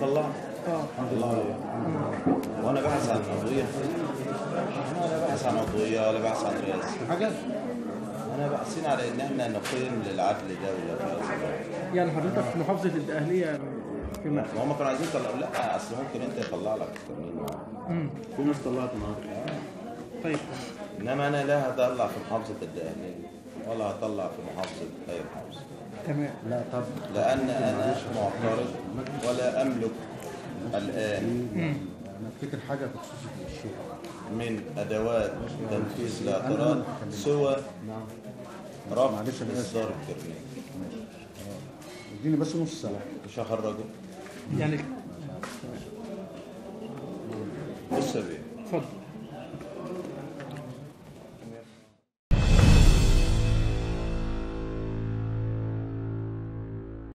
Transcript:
طلعت اه الله وانا بحث عن عضويه انا ولا بحث عن عضويه ولا بحث عن رئاسه حاجه انا باحثين على ان احنا نقيم للعدل دوله في هذا الوقت. يعني حضرتك في محافظه الدقهليه في ما مكة هم كانوا عايزين يطلعوا لا اصل ممكن انت يطلع لك قانون معين. في ناس طلعت النهارده طيب انما انا لا هطلع في محافظه الدقهليه ولا هطلع في محافظه اي محافظه تمام لا طب لان انا معترض ولا املك الان انا افتكر حاجه بخصوص الشيء من ادوات تنفيذ الاعتراض سوى رفض معلش أنا آسف. اصدار الكرنيه اديني بس نص ساعه مش هخرجه يعني بص يا بيه اتفضل